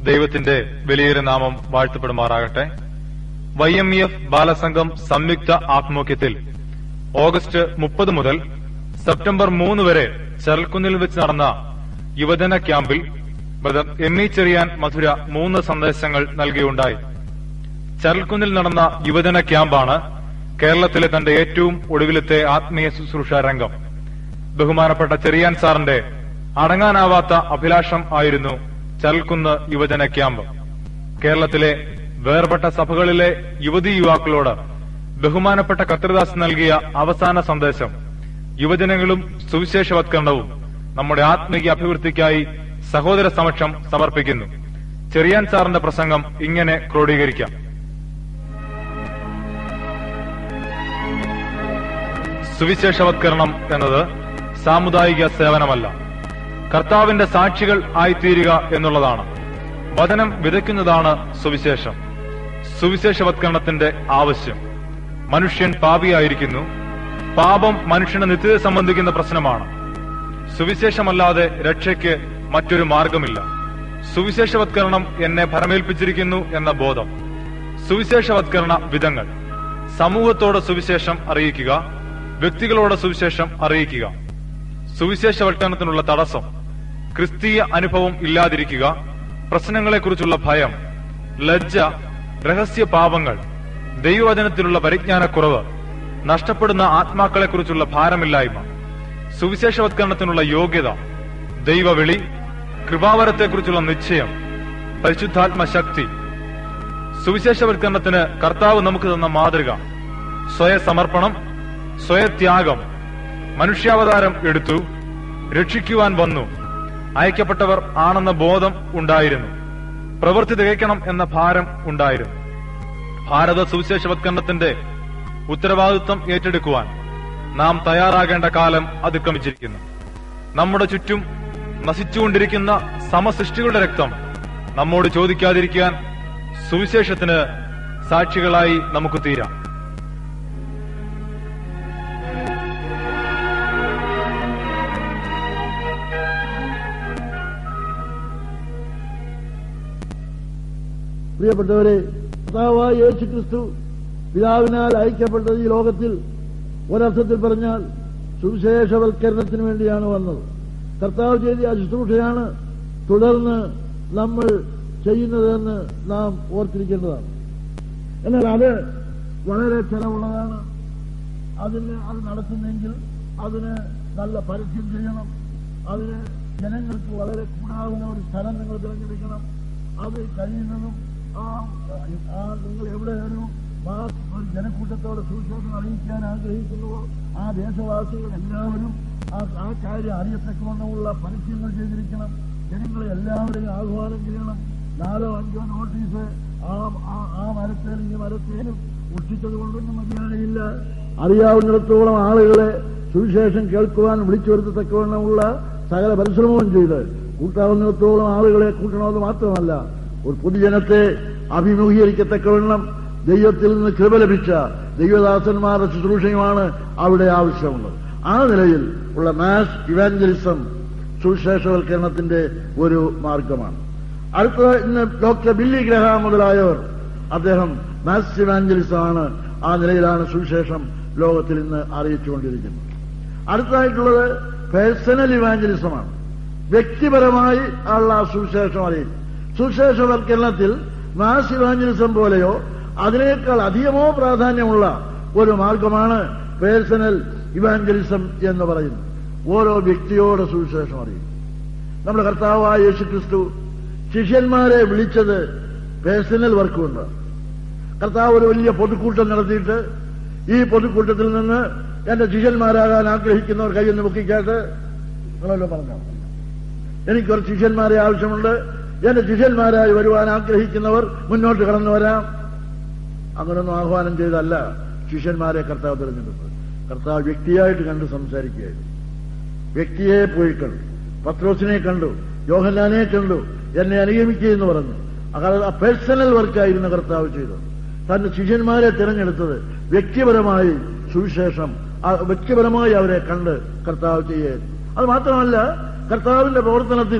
ദൈവത്തിന്റെ വലിയൊരു നാമം വാഴ്ത്തപ്പെടുമാറാകട്ടെ Y M E F Balasangham സംയുക്ത ആഭിമുഖ്യത്തിൽ ഓഗസ്റ്റ് മുപ്പത് മുതൽ സെപ്റ്റംബർ മൂന്ന് വരെ ചെറൽക്കുന്നിൽ വെച്ച് നടന്ന യുവജന ക്യാമ്പിൽ ബ്രദർ എം ഇ ചെറിയാൻ മധുര മൂന്ന് സന്ദേശങ്ങൾ നൽകിയുണ്ടായി ചരൽക്കുന്നിൽ നടന്ന യുവജന ക്യാമ്പാണ് കേരളത്തിലെ തന്റെ ഏറ്റവും ഒടുവിലത്തെ ആത്മീയ ശുശ്രൂഷ രംഗം ബഹുമാനപ്പെട്ട ചെറിയാൻ സാറിന്റെ അടങ്ങാനാവാത്ത അഭിലാഷം ആയിരുന്നു ചരൽക്കുന്ന് യുവജന ക്യാമ്പ് കേരളത്തിലെ വേർപെട്ട സഭകളിലെ യുവതീ യുവാക്കളോട് ബഹുമാനപ്പെട്ട കത്രിദാസ് നൽകിയ അവസാന സന്ദേശം യുവജനങ്ങളും സുവിശേഷവത്കരണവും നമ്മുടെ ആത്മീയ അഭിവൃദ്ധിക്കായി സഹോദര സമക്ഷം സമർപ്പിക്കുന്നു ചെറിയാൻ സാറിന്റെ പ്രസംഗം ഇങ്ങനെ ക്രോഡീകരിക്കാം സുവിശേഷവത്കരണം എന്നത് സാമുദായിക സേവനമല്ല കർത്താവിന്റെ സാക്ഷികൾ ആയിത്തീരുക എന്നുള്ളതാണ് വചനം വിതയ്ക്കുന്നതാണ് സുവിശേഷം സുവിശേഷവത്കരണത്തിന്റെ ആവശ്യം മനുഷ്യൻ പാപിയായിരിക്കുന്നു പാപം മനുഷ്യനെ നിത്യത സംബന്ധിക്കുന്ന പ്രശ്നമാണ് സുവിശേഷമല്ലാതെ രക്ഷയ്ക്ക് മറ്റൊരു മാർഗമില്ല സുവിശേഷവത്കരണം എന്നെ ഭരമേൽപ്പിച്ചിരിക്കുന്നു എന്ന ബോധം സുവിശേഷവത്കരണ വിധങ്ങൾ സമൂഹത്തോട് സുവിശേഷം അറിയിക്കുക വ്യക്തികളോട് സുവിശേഷം അറിയിക്കുക സുവിശേഷവൽക്കരണത്തിനുള്ള തടസ്സം ക്രിസ്തീയ അനുഭവം ഇല്ലാതിരിക്കുക പ്രശ്നങ്ങളെക്കുറിച്ചുള്ള ഭയം ലജ്ജ രഹസ്യ പാപങ്ങൾ ദൈവവചനത്തിലുള്ള പരിജ്ഞാനക്കുറവ് നഷ്ടപ്പെടുന്ന ആത്മാക്കളെക്കുറിച്ചുള്ള ഭാരമില്ലായ്മ സുവിശേഷവത്കരണത്തിനുള്ള യോഗ്യത ദൈവവിളി കൃപാവരത്തെക്കുറിച്ചുള്ള നിശ്ചയം പരിശുദ്ധാത്മ ശക്തി സുവിശേഷവൽക്കരണത്തിന് കർത്താവ് നമുക്ക് തന്ന മാതൃക സ്വയസമർപ്പണം സ്വയത്യാഗം മനുഷ്യാവതാരം എടുത്തു രക്ഷിക്കുവാൻ വന്നു അയക്കപ്പെട്ടവർ ആണെന്ന ബോധം ഉണ്ടായിരുന്നു പ്രവൃത്തി തികയ്ക്കണം എന്ന ഭാരം ഉണ്ടായിരുന്നു ഭാരത സുവിശേഷവത്കരണത്തിന്റെ ഉത്തരവാദിത്വം ഏറ്റെടുക്കുവാൻ നാം തയ്യാറാകേണ്ട കാലം അതിക്രമിച്ചിരിക്കുന്നു നമ്മുടെ ചുറ്റും നശിച്ചുകൊണ്ടിരിക്കുന്ന സമസൃഷ്ടികളുടെ രക്തം നമ്മോട് ചോദിക്കാതിരിക്കാൻ സുവിശേഷത്തിന് സാക്ഷികളായി നമുക്ക് തീരാം പ്രിയപ്പെട്ടവരെ കർത്താവായ യേശു ക്രിസ്തു പിതാവിനാൽ അയക്കപ്പെട്ടത് ഈ ലോകത്തിൽ ഒരർത്ഥത്തിൽ പറഞ്ഞാൽ സുവിശേഷവൽക്കരണത്തിന് വേണ്ടിയാണ് വന്നത് കർത്താവ് ചെയ്ത ആ ശുശ്രൂഷയാണ് തുടർന്ന് നമ്മൾ ചെയ്യുന്നതെന്ന് നാം ഓർത്തിരിക്കേണ്ടതാണ് എന്നാൽ അത് വളരെ ചെലവുള്ളതാണ് അതിന് അത് നടത്തുന്നെങ്കിൽ അതിന് നല്ല പരസ്യം ചെയ്യണം അതിന് ജനങ്ങൾക്ക് വളരെ കൂടാവുന്ന ഒരു സ്ഥലം നിങ്ങൾ തിരഞ്ഞെടുക്കണം അത് കഴിയുന്നതും ആ ആ നിങ്ങൾ എവിടെ ഒരു മാ- ഒരു ജനക്കൂട്ടത്തോടെ സുവിശേഷം അറിയിക്കാൻ ആഗ്രഹിക്കുന്നുവോ ആ ദേശവാസികൾ എല്ലാവരും ആ ആ കാര്യം അറിയത്തക്കവണ്ണമുള്ള പരസ്യങ്ങൾ ചെയ്തിരിക്കണം ജനങ്ങളെ എല്ലാവരെയും ആഹ്വാനം ചെയ്യണം നാലോ അഞ്ചോ നോട്ടീസ് ആ ആ- ആ മരത്തേലും ഈ മരത്തേലും ഒട്ടിച്ചത് കൊണ്ടൊന്നും മതിയാകയില്ല അറിയാവുന്നിടത്തോളം ആളുകളെ സുവിശേഷം കേൾക്കുവാൻ വിളിച്ചു വരുത്തത്തക്കവണ്ണമുള്ള സകല പരിശ്രമവും ചെയ്ത് കൂട്ടാവുന്നിടത്തോളം ആളുകളെ കൂട്ടണമെന്ന് മാത്രമല്ല ഒരു പൊതുജനത്തെ അഭിമുഖീകരിക്കത്തക്കവണ്ണം ദൈവത്തിൽ നിന്ന് കൃപ ലഭിച്ച ദൈവദാസന്മാരുടെ ശുശ്രൂഷയുമാണ് അവിടെ ആവശ്യമുള്ളത് ആ നിലയിൽ ഉള്ള മാസ് ഇവാഞ്ചലിസം സുവിശേഷവൽക്കരണത്തിന്റെ ഒരു മാർഗമാണ് അടുത്ത ഇന്ന് ഡോക്ടർ ബില്ലി ഗ്രഹാം മുതലായവർ അദ്ദേഹം മാസ് ഇവാഞ്ചലിസമാണ് ആ നിലയിലാണ് സുവിശേഷം ലോകത്തിൽ ഇന്ന് അറിയിച്ചുകൊണ്ടിരിക്കുന്നത് അടുത്തതായിട്ടുള്ളത് പേഴ്സണൽ ഇവാഞ്ചലിസമാണ് വ്യക്തിപരമായി ഉള്ള സുവിശേഷം അറിയിക്കും സുവിശേഷവൽക്കരണത്തിൽ മാസ് ഇവാഞ്ചലിസം പോലെയോ അതിനേക്കാൾ അധികമോ പ്രാധാന്യമുള്ള ഒരു മാർഗമാണ് പേഴ്സണൽ ഇവാഞ്ചലിസം എന്ന് പറയുന്നത് ഓരോ വ്യക്തിയോട് സുവിശേഷം അറിയും നമ്മുടെ കർത്താവായ യേശു ക്രിസ്തു ശിഷ്യന്മാരെ വിളിച്ചത് പേഴ്സണൽ വർക്ക് കൊണ്ടാണ് കർത്താവ് ഒരു വലിയ പൊതുക്കൂട്ടം നടത്തിയിട്ട് ഈ പൊതുക്കൂട്ടത്തിൽ നിന്ന് എന്റെ ശിഷ്യന്മാരാകാൻ ആഗ്രഹിക്കുന്നവർ കൈയൊന്ന് പൊക്കിക്കാട്ട് നിങ്ങളല്ലോ പറഞ്ഞോ എനിക്ക് കുറച്ച് ശിഷ്യന്മാരെ ആവശ്യമുണ്ട് എന്റെ ശിഷ്യന്മാരായി വരുവാൻ ആഗ്രഹിക്കുന്നവർ മുന്നോട്ട് കടന്നു വരാം അങ്ങനൊന്നും ആഹ്വാനം ചെയ്തല്ല ശിഷ്യന്മാരെ കർത്താവ് തിരഞ്ഞെടുത്തത് കർത്താവ് വ്യക്തിയായിട്ട് കണ്ട് സംസാരിക്കുകയായിരുന്നു വ്യക്തിയെ പോയി കണ്ടു പത്രോസിനെ കണ്ടു യോഹന്നാനെ കണ്ടു എന്നെ അനുഗമിക്കുക എന്ന് പറഞ്ഞു അതായത് ആ പേഴ്സണൽ വർക്കായിരുന്നു കർത്താവ് ചെയ്തത് തന്റെ ശിഷ്യന്മാരെ തിരഞ്ഞെടുത്തത് വ്യക്തിപരമായി സുവിശേഷം ആ വ്യക്തിപരമായി അവരെ കണ്ട് കർത്താവ് ചെയ്യുകയായിരുന്നു അത് മാത്രമല്ല കർത്താവിന്റെ പ്രവർത്തനത്തിൽ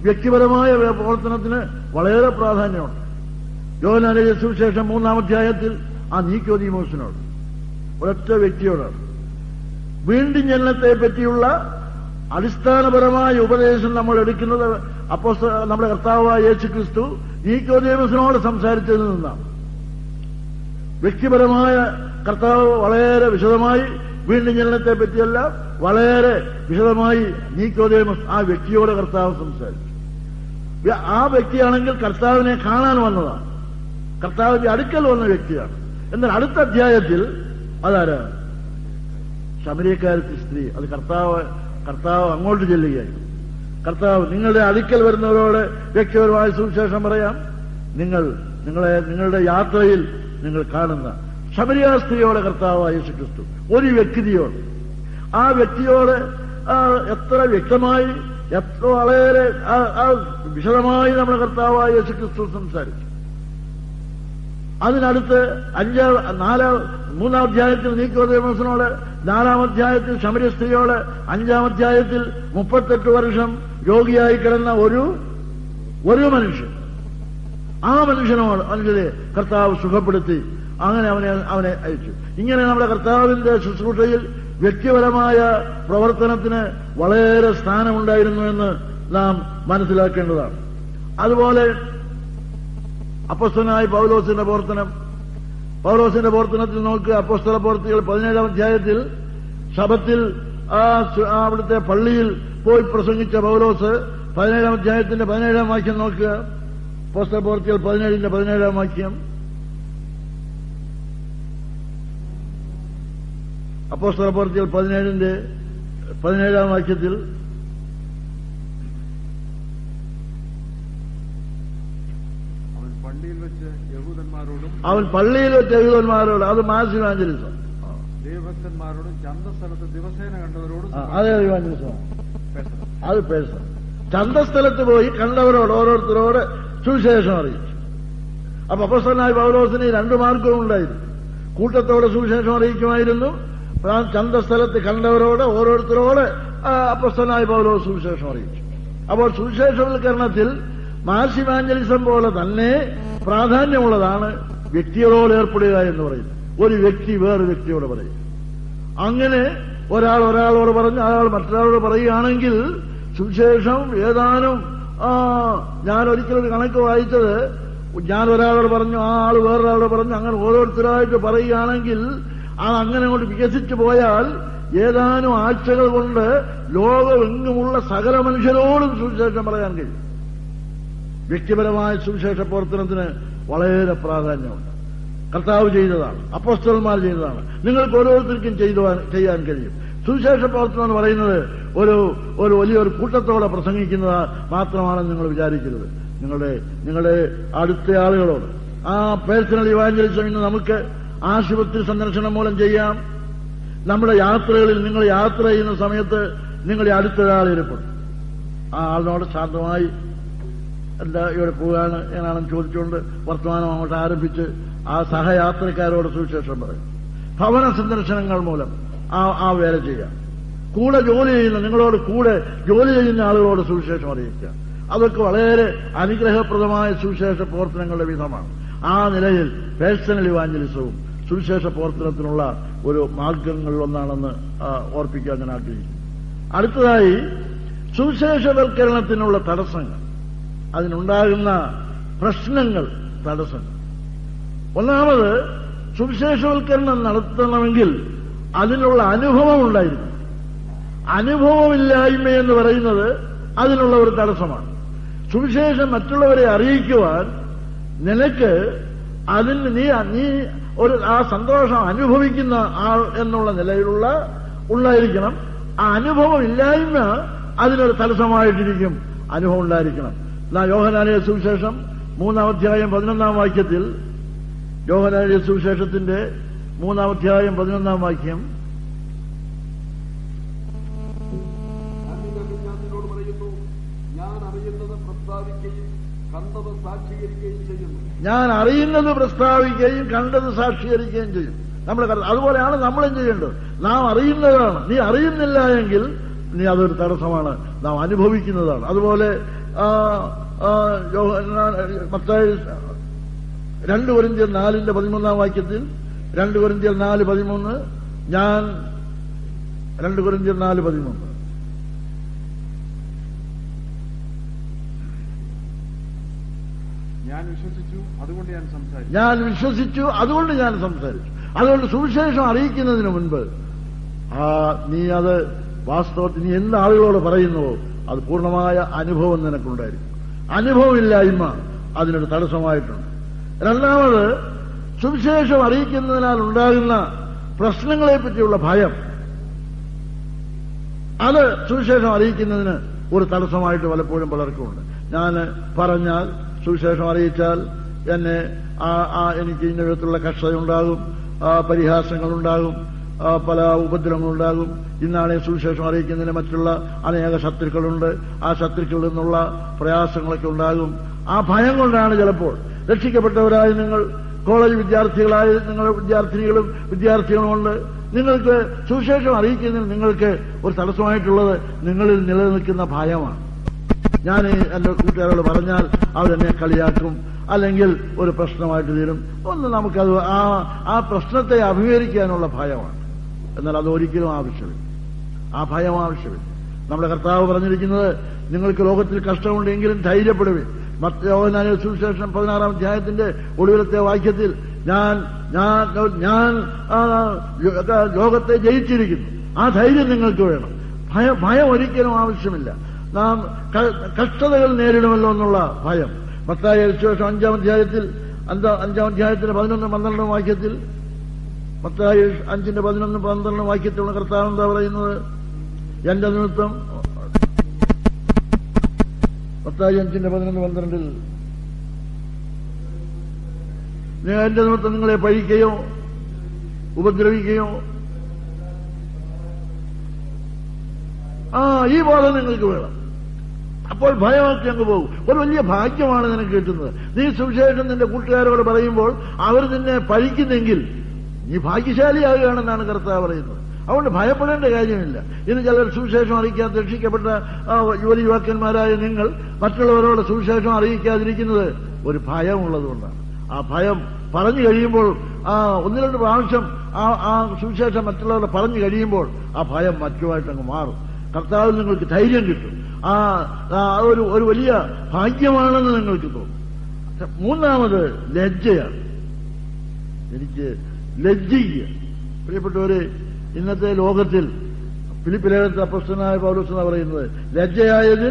വ്യക്തിപരമായ പ്രവർത്തനത്തിന് വളരെ പ്രാധാന്യമുണ്ട് യോഹനാലയ സുവിശേഷം മൂന്നാം അധ്യായത്തിൽ ആ നീക്കോദീമോസിനോട് ഒരൊറ്റ വ്യക്തിയോടാണ് വീണ്ടും ജനനത്തെ പറ്റിയുള്ള അടിസ്ഥാനപരമായ ഉപദേശം നമ്മൾ എടുക്കുന്നത് അപ്പോ നമ്മുടെ കർത്താവായ യേശു ക്രിസ്തു നീക്കോദീമസിനോട് സംസാരിച്ചതിൽ നിന്നാണ് വ്യക്തിപരമായ കർത്താവ് വളരെ വിശദമായി വീണ്ടും ജനനത്തെ പറ്റിയെല്ലാം വളരെ വിശദമായി നീക്കോദേമസ് ആ വ്യക്തിയോട് കർത്താവ് സംസാരിച്ചു വ്യ- ആ വ്യക്തിയാണെങ്കിൽ കർത്താവിനെ കാണാൻ വന്നതാണ് കർത്താവിന്റെ അടുക്കൽ വന്ന വ്യക്തിയാണ് എന്നാൽ അടുത്ത അധ്യായത്തിൽ അതാരാ ശബരിക്കാരത്തി സ്ത്രീ അത് കർത്താവ് കർത്താവ് അങ്ങോട്ട് ചെല്ലുകയായിരുന്നു കർത്താവ് നിങ്ങളുടെ അടുക്കൽ വരുന്നവരോട് വ്യക്തിപരമായ സുവിശേഷം പറയാം നിങ്ങൾ നിങ്ങളെ നിങ്ങളുടെ യാത്രയിൽ നിങ്ങൾ കാണുന്ന ശബരിയ സ്ത്രീയോടെ കർത്താവായ യേശു ക്രിസ്തു ഒരു വ്യക്തിയോട് ആ വ്യക്തിയോട് ആ, എത്ര വ്യക്തമായി എത്ര വളരെ ആ, ആ വിശദമായി നമ്മുടെ കർത്താവായ യേശു ക്രിസ്തു സംസാരിച്ചു അതിനടുത്ത് അഞ്ചാം നാലാം മൂന്നാം അധ്യായത്തിൽ നീക്കോദേവസിനോട് നാലാം അധ്യായത്തിൽ ശമര സ്ത്രീയോട് അഞ്ചാം അധ്യായത്തിൽ മുപ്പത്തെട്ട് വർഷം രോഗിയായി കിടന്ന ഒരു ഒരു മനുഷ്യൻ ആ മനുഷ്യനോട് മനുഷ്യരെ കർത്താവ് സുഖപ്പെടുത്തി അങ്ങനെ അവനെ അവനെ അയച്ചു ഇങ്ങനെ നമ്മുടെ കർത്താവിന്റെ ശുശ്രൂഷയിൽ വ്യക്തിപരമായ പ്രവർത്തനത്തിന് വളരെ സ്ഥാനമുണ്ടായിരുന്നു എന്ന് നാം മനസ്സിലാക്കേണ്ടതാണ് അതുപോലെ അപ്പസ്തനായ പൗലോസിന്റെ പ്രവർത്തനം പൗലോസിന്റെ പ്രവർത്തനത്തിൽ നോക്കുക അപ്പസ്തല പ്രവർത്തികൾ പതിനേഴാം അധ്യായത്തിൽ ശബത്തിൽ ആ സു- ആ അവിടുത്തെ പള്ളിയിൽ പോയി പ്രസംഗിച്ച പൗലോസ് പതിനേഴാം അധ്യായത്തിന്റെ പതിനേഴാം വാക്യം നോക്കുക അപ്പോസ്തല പ്രവർത്തികൾ പതിനേഴിന്റെ പതിനേഴാം വാക്യം അപ്പോസ്തല പ്രവർത്തികൾ പതിനേഴിന്റെ പതിനേഴാം വാക്യത്തിൽ അവൻ പള്ളിയിൽ വെച്ച് യഹൂദന്മാരോടും അവൻ പള്ളിയിൽ വെച്ച് എഴുതന്മാരോട് അത് മാസ് ഇവാഞ്ചലിസം ദേവഭക്തന്മാരോടും ചന്തസ്ഥലത്ത് ദിവസേന കണ്ടവരോടും ആ, അതേ ഇവാഞ്ചലിസം പേശണം. അത് പേഴ്സൺ ചന്തസ്ഥലത്ത് പോയി കണ്ടവരോട് ഓരോരുത്തരോട് സുവിശേഷം അറിയിച്ചു അപ്പൊ അപ്പസ്തനായ പൗലോസിന് ഈ രണ്ടു മാർഗവും ഉണ്ടായിരുന്നു കൂട്ടത്തോടെ സുവിശേഷം അറിയിക്കുമായിരുന്നു ആ ചന്തസ്ഥലത്ത് കണ്ടവരോട് ഓരോരുത്തരോട് ആ അപ്പസ്തനായ പൗലോസ് സുവിശേഷം അറിയിച്ചു അപ്പോൾ സുവിശേഷവൽക്കരണത്തിൽ മാസിമാഞ്ചലിസം പോലെ തന്നെ പ്രാധാന്യമുള്ളതാണ് വ്യക്തികളോട് ഏർപ്പെടുക എന്ന് പറയുന്നത് ഒരു വ്യക്തി വേറെ വ്യക്തിയോട് പറയും അങ്ങനെ ഒരാൾ ഒരാളോട് പറഞ്ഞ് അയാൾ മറ്റൊരാളോട് പറയുകയാണെങ്കിൽ സുവിശേഷം ഏതാനും ആ ഞാൻ ഒരിക്കലൊരു കണക്ക് വായിച്ചത് ഞാൻ ഒരാളോട് പറഞ്ഞു ആ ആൾ വേറൊരാളോട് പറഞ്ഞു അങ്ങനെ ഓരോരുത്തരായിട്ട് പറയുകയാണെങ്കിൽ അത് അങ്ങനെ കൊണ്ട് വികസിച്ചു പോയാൽ ഏതാനും ആഴ്ചകൾ കൊണ്ട് ലോകമെങ്ങുമുള്ള സകല മനുഷ്യരോടും സുവിശേഷം പറയാൻ കഴിയും വ്യക്തിപരമായ സുവിശേഷ പ്രവർത്തനത്തിന് വളരെ പ്രാധാന്യമുണ്ട് കർത്താവ് ചെയ്തതാണ് അപ്പോസ്റ്റലന്മാർ ചെയ്തതാണ് നിങ്ങൾക്ക് ഓരോരുത്തർക്കും ചെയ്തുവാൻ ചെയ്യാൻ കഴിയും സുവിശേഷ പ്രവർത്തനം എന്ന് പറയുന്നത് ഒരു ഒരു വലിയൊരു കൂട്ടത്തോടെ പ്രസംഗിക്കുന്നത് മാത്രമാണെന്ന് നിങ്ങൾ വിചാരിക്കരുത് നിങ്ങളുടെ നിങ്ങളുടെ അടുത്ത ആളുകളോട് ആ പേഴ്സണൽ ഇവാഞ്ചലിസം ഇന്ന് നമുക്ക് ആശുപത്രി സന്ദർശനം മൂലം ചെയ്യാം നമ്മുടെ യാത്രകളിൽ നിങ്ങൾ യാത്ര ചെയ്യുന്ന സമയത്ത് നിങ്ങളുടെ അടുത്തൊരാൾ ഇരിപ്പുണ്ട് ആ ആളിനോട് ശാന്തമായി എന്താ ഇവിടെ പോവുകയാണ് എന്നാണെന്ന് ചോദിച്ചുകൊണ്ട് വർത്തമാനം അങ്ങോട്ട് ആരംഭിച്ച് ആ സഹയാത്രക്കാരോട് സുവിശേഷം പറയും ഭവന സന്ദർശനങ്ങൾ മൂലം ആ ആ വേല ചെയ്യാം കൂടെ ജോലി ചെയ്യുന്ന നിങ്ങളോട് കൂടെ ജോലി ചെയ്യുന്ന ആളുകളോട് സുവിശേഷം അറിയിക്കുക അതൊക്കെ വളരെ അനുഗ്രഹപ്രദമായ സുവിശേഷ പ്രവർത്തനങ്ങളുടെ വിധമാണ് ആ നിലയിൽ പേഴ്സണൽ ഇവാഞ്ചലിസവും സുവിശേഷ പ്രവർത്തനത്തിനുള്ള ഒരു മാർഗങ്ങളിൽ ഒന്നാണെന്ന് ആ, ഓർപ്പിക്കാൻ ഞാൻ ആഗ്രഹിക്കുന്നു അടുത്തതായി സുവിശേഷവൽക്കരണത്തിനുള്ള തടസ്സങ്ങൾ അതിനുണ്ടാകുന്ന പ്രശ്നങ്ങൾ തടസ്സങ്ങൾ ഒന്നാമത് സുവിശേഷവൽക്കരണം നടത്തണമെങ്കിൽ അതിനുള്ള അനുഭവം ഉണ്ടായിരിക്കും അനുഭവമില്ലായ്മ എന്ന് പറയുന്നത് അതിനുള്ള ഒരു തടസ്സമാണ് സുവിശേഷം മറ്റുള്ളവരെ അറിയിക്കുവാൻ നിനക്ക് അതിന് നീ നീ ഒരു ആ സന്തോഷം അനുഭവിക്കുന്ന ആൾ എന്നുള്ള നിലയിലുള്ള ഉണ്ടായിരിക്കണം ആ അനുഭവം ഇല്ലായ്മ അതിനൊരു തടസ്സമായിട്ടിരിക്കും അനുഭവം ഉണ്ടായിരിക്കണം എന്നാ യോഹനാലയ സുവിശേഷം മൂന്നാം അധ്യായം പതിനൊന്നാം വാക്യത്തിൽ യോഹനാലയ സുവിശേഷത്തിന്റെ മൂന്നാം അധ്യായം പതിനൊന്നാം വാക്യം ഞാൻ നിങ്ങൾക്ക് ഞാൻ നിന്നോട് പറയുന്നു ഞാൻ അറിയുന്നത് പ്രസ്താവിക്കുകയും കണ്ടത് സാക്ഷീകരിക്കുകയും ചെയ്യുന്നു ഞാൻ അറിയുന്നത് പ്രസ്താവിക്കുകയും കണ്ടത് സാക്ഷീകരിക്കുകയും ചെയ്യും നമ്മുടെ കർത്ത- അതുപോലെയാണ് നമ്മളും ചെയ്യേണ്ടത് നാം അറിയുന്നതാണ് നീ അറിയുന്നില്ല എങ്കിൽ നീ അതൊരു തടസ്സമാണ് നാം അനുഭവിക്കുന്നതാണ് അതുപോലെ ആ, ആ, യോഹന്നാൻ- മത്തായി രണ്ട് കൊരിന്ത്യർ നാലിന്റെ പതിമൂന്നാം വാക്യത്തിൽ രണ്ട് കൊരിന്ത്യർ നാല് പതിമൂന്ന് ഞാൻ രണ്ട് കൊരിന്ത്യർ നാല് പതിമൂന്ന് ഞാൻ വിശ്വസിച്ചു അതുകൊണ്ട് ഞാൻ സംസാരിച്ചു ഞാൻ വിശ്വസിച്ചു അതുകൊണ്ട് ഞാൻ സംസാരിച്ചു അതുകൊണ്ട് സുവിശേഷം അറിയിക്കുന്നതിന് മുൻപ് ആ നീ അത് വാസ്തവത്തിൽ നീ എന്ത് ആളുകളോട് പറയുന്നുവോ അത് പൂർണ്ണമായ അനുഭവം നിനക്കുണ്ടായിരിക്കും അനുഭവമില്ലായ്മ അതിനൊരു തടസ്സമായിട്ടുണ്ട് രണ്ടാമത് സുവിശേഷം അറിയിക്കുന്നതിനാൽ ഉണ്ടാകുന്ന പ്രശ്നങ്ങളെ പറ്റിയുള്ള ഭയം അത് സുവിശേഷം അറിയിക്കുന്നതിന് ഒരു തടസ്സമായിട്ട് പലപ്പോഴും പലർക്കുമുണ്ട് ഞാൻ പറഞ്ഞാൽ സുവിശേഷം അറിയിച്ചാൽ എന്നെ ആ ആ എനിക്ക് ഇന്ന വിധത്തിലുള്ള കഷ്ടതയുണ്ടാകും ആ പരിഹാസങ്ങളുണ്ടാകും ആ പല ഉപദ്രവങ്ങളുണ്ടാകും ഇന്നാളെ സുവിശേഷം അറിയിക്കുന്നതിന് മറ്റുള്ള അനേക ശത്രുക്കളുണ്ട് ആ ശത്രുക്കളിൽ നിന്നുള്ള പ്രയാസങ്ങളൊക്കെ ഉണ്ടാകും ആ ഭയം കൊണ്ടാണ് ചിലപ്പോൾ രക്ഷിക്കപ്പെട്ടവരായ നിങ്ങൾ കോളേജ് വിദ്യാർത്ഥികളായ നിങ്ങൾ വിദ്യാർത്ഥിനികളും വിദ്യാർത്ഥികളുമുണ്ട് നിങ്ങൾക്ക് സുവിശേഷം അറിയിക്കുന്നതിന് നിങ്ങൾക്ക് ഒരു തടസ്സമായിട്ടുള്ളത് നിങ്ങളിൽ നിലനിൽക്കുന്ന ഭയമാണ് ഞാൻ എന്റെ കൂട്ടുകാരോട് പറഞ്ഞാൽ അവരെന്നെ കളിയാക്കും അല്ലെങ്കിൽ ഒരു പ്രശ്നമായിട്ട് തീരും ഒന്ന് നമുക്കത് ആ ആ പ്രശ്നത്തെ അഭിമുഖീകരിക്കാനുള്ള ഭയമാണ് എന്നാൽ അത് ഒരിക്കലും ആവശ്യമില്ല ആ ഭയം ആവശ്യമില്ല നമ്മുടെ കർത്താവ് പറഞ്ഞിരിക്കുന്നത് നിങ്ങൾക്ക് ലോകത്തിൽ കഷ്ടമുണ്ടെങ്കിലും ധൈര്യപ്പെടുവിൻ മറ്റോനായ സുവിശേഷം പതിനാറാം അധ്യായത്തിന്റെ ഒടുവിലത്തെ വാക്യത്തിൽ ഞാൻ ഞാൻ ഞാൻ ആ, ലോകത്തെ ജയിച്ചിരിക്കുന്നു ആ ധൈര്യം നിങ്ങൾക്ക് വേണം ഭയം ഭയം ഒരിക്കലും ആവശ്യമില്ല നാം ക- കഷ്ടതകൾ നേരിടുമല്ലോ എന്നുള്ള ഭയം മത്തായ സുവിശേഷം അഞ്ചാം അധ്യായത്തിൽ അഞ്ചാം അഞ്ചാം അധ്യായത്തിന്റെ പതിനൊന്നും പന്ത്രണ്ടും വാക്യത്തിൽ മത്തായ അഞ്ചിന്റെ പതിനൊന്നും പന്ത്രണ്ടും വാക്യത്തിലുള്ള കർത്താവ് എന്താ പറയുന്നത് എന്റെ നിമിത്തം മത്തായി അഞ്ചിന്റെ പതിനൊന്ന് പന്ത്രണ്ടിൽ നിങ്ങൾ എന്റെ നിമിത്തം നിങ്ങളെ പഴിക്കുകയോ ഉപദ്രവിക്കുകയോ ആ ഈ ബോധം നിങ്ങൾക്ക് വേണം അപ്പോൾ ഭയമൊക്കെ അങ്ങ് പോകും ഒരു വലിയ ഭാഗ്യമാണ് നിനക്ക് കിട്ടുന്നത് നീ സുവിശേഷം നിന്റെ കൂട്ടുകാരോട് പറയുമ്പോൾ അവർ നിന്നെ പഴിക്കുന്നെങ്കിൽ നീ ഭാഗ്യശാലിയാകുകയാണെന്നാണ് കർത്താവ് പറയുന്നത് അതുകൊണ്ട് ഭയപ്പെടേണ്ട കാര്യമില്ല ഇന്ന് ചിലർ സുവിശേഷം അറിയിക്കാതെ രക്ഷിക്കപ്പെട്ട ആ, യുവതി യുവാക്കന്മാരായ നിങ്ങൾ മറ്റുള്ളവരോട് സുവിശേഷം അറിയിക്കാതിരിക്കുന്നത് ഒരു ഭയമുള്ളതുകൊണ്ടാണ് ആ ഭയം പറഞ്ഞു കഴിയുമ്പോൾ ആ ഒന്ന് രണ്ട് പ്രാവശ്യം ആ ആ സുവിശേഷം മറ്റുള്ളവരെ പറഞ്ഞു കഴിയുമ്പോൾ ആ ഭയം മറ്റുമായിട്ടങ്ങ് മാറും കർത്താവിൽ നിങ്ങൾക്ക് ധൈര്യം കിട്ടും ആ ആ ഒരു ഒരു വലിയ ഭാഗ്യമാണെന്ന് നിങ്ങൾക്ക് തോന്നും മൂന്നാമത് ലജ്ജയാണ് എനിക്ക് ലജ്ജിക്കുക പ്രിയപ്പെട്ടവര് ഇന്നത്തെ ലോകത്തിൽ ഫിലിപ്പിലേഖത്തെ അപ്പസ്തനായ പൗലോസ് എന്ന് പറയുന്നത് ലജ്ജയായതിൽ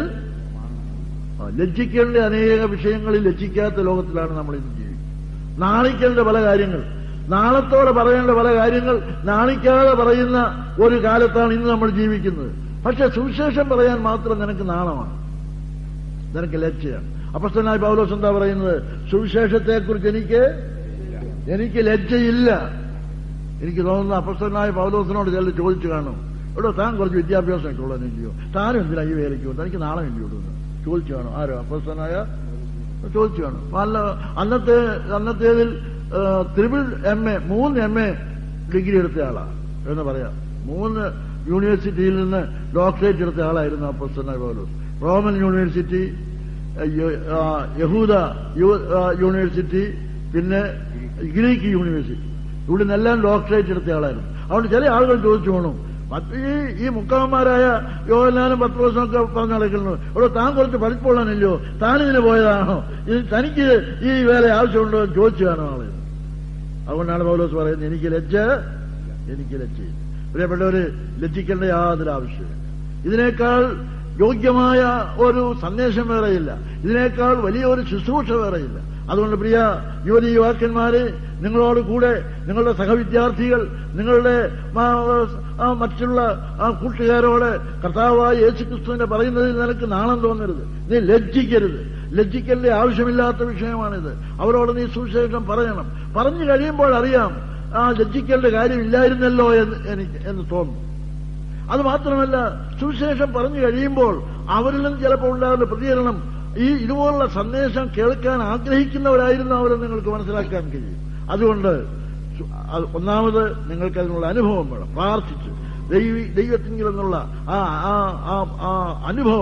ആ, ലജ്ജിക്കേണ്ട അനേക വിഷയങ്ങളിൽ ലജ്ജിക്കാത്ത ലോകത്തിലാണ് നമ്മൾ ഇന്ന് ജീവിക്കുന്നത് നാണിക്കേണ്ട പല കാര്യങ്ങൾ നാളത്തോടെ പറയേണ്ട പല കാര്യങ്ങൾ നാണിക്കാതെ പറയുന്ന ഒരു കാലത്താണ് ഇന്ന് നമ്മൾ ജീവിക്കുന്നത് പക്ഷെ സുവിശേഷം പറയാൻ മാത്രം നിനക്ക് നാണമാണ് നിനക്ക് ലജ്ജയാണ് അപ്പസ്തനായ പൗലോസ് എന്താ പറയുന്നത് സുവിശേഷത്തെക്കുറിച്ച് എനിക്ക് എനിക്ക് ലജ്ജയില്ല എനിക്ക് തോന്നുന്ന അപ്പസ്തനായ പൗലോസിനോട് ചിലർ ചോദിച്ചു കാണും എടോ താൻ കുറച്ച് വിദ്യാഭ്യാസമൊക്കെ ഉള്ളതെനിക്കോ താനും എന്തിനാ ഈ വേലയ്ക്ക് പോകുന്നത് എനിക്ക് നാളെ ഇല്ലയോ ചോദിച്ചു കാണും ആരോ അപ്പസ്തനായ ചോദിച്ചു കാണും അല്ല അന്നത്തെ അന്നത്തേതിൽ ത്രിപിൾ എം എ മൂന്ന് എം എ ഡിഗ്രി എടുത്ത ആളാ എന്ന് പറയാം മൂന്ന് യൂണിവേഴ്സിറ്റിയിൽ നിന്ന് ഡോക്ടറേറ്റ് എടുത്ത ആളായിരുന്നു അപ്പസ്തനായ പൗലോസ് റോമൻ യൂണിവേഴ്സിറ്റി ഏഹ്, യ- ആ, യഹൂദ യു- ആ, യൂണിവേഴ്സിറ്റി പിന്നെ ഗ്രീക്ക് യൂണിവേഴ്സിറ്റി ഇവിടെ നിന്നെല്ലാം ഡോക്ടറേറ്റ് എടുത്ത ആളായിരുന്നു അതുകൊണ്ട് ചില ആളുകൾ ചോദിച്ചു വേണം മറ്റ് ഈ ഈ മുക്കാവന്മാരായ യോഹനാനും പത്രോസും ഒക്കെ പറഞ്ഞു നടക്കുന്നത് ഇവിടെ താൻ കുറച്ച് പഠിപ്പുള്ളനല്ലോ താൻ ഇതിന് പോയതാണോ ഇത് തനിക്ക് ഈ വേല ആവശ്യമുണ്ടോ എന്ന് ചോദിച്ചു കാണും ആള് അതുകൊണ്ടാണ് പൗലോസ് പറയുന്നത് എനിക്ക് ലജ്ജ എനിക്ക് ലജ്ജയില്ല പ്രിയപ്പെട്ടവര് ലജ്ജിക്കേണ്ട യാതൊരു ആവശ്യമില്ല ഇതിനേക്കാൾ യോഗ്യമായ ഒരു സന്ദേശം വേറെയില്ല ഇതിനേക്കാൾ വലിയ ഒരു ശുശ്രൂഷ വേറെയില്ല അതുകൊണ്ട് പ്രിയ യുവതി യുവാക്കന്മാരെ നിങ്ങളോട് കൂടെ നിങ്ങളുടെ സഹവിദ്യാർത്ഥികൾ നിങ്ങളുടെ മാ- ആ മറ്റുള്ള ആ കൂട്ടുകാരോട് കർത്താവായ യേശുക്രിസ്തുവിനെ പറയുന്നതിൽ നിനക്ക് നാണം തോന്നരുത് നീ ലജ്ജിക്കരുത് ലജ്ജിക്കേണ്ട ആവശ്യമില്ലാത്ത വിഷയമാണിത് അവരോട് നീ സുവിശേഷം പറയണം പറഞ്ഞു കഴിയുമ്പോൾ അറിയാം ആ ലജ്ജിക്കേണ്ട കാര്യമില്ലായിരുന്നല്ലോ എന്ന് എനിക്ക് എന്ന് തോന്നും അത് മാത്രമല്ല സുവിശേഷം പറഞ്ഞു കഴിയുമ്പോൾ അവരിൽ നിന്ന് ചിലപ്പോൾ ഉണ്ടാകുന്ന പ്രതികരണം ഈ ഇതുപോലുള്ള സന്ദേശം കേൾക്കാൻ ആഗ്രഹിക്കുന്നവരായിരുന്നു അവരെന്ന് നിങ്ങൾക്ക് മനസ്സിലാക്കാൻ കഴിയും അതുകൊണ്ട് സു- അത് ഒന്നാമത് നിങ്ങൾക്ക് അതിനുള്ള അനുഭവം വേണം പ്രാർത്ഥിച്ച് ദൈവ ദൈവത്തിങ്കിൽ നിന്നുള്ള ആ ആ ആ ആ അനുഭവം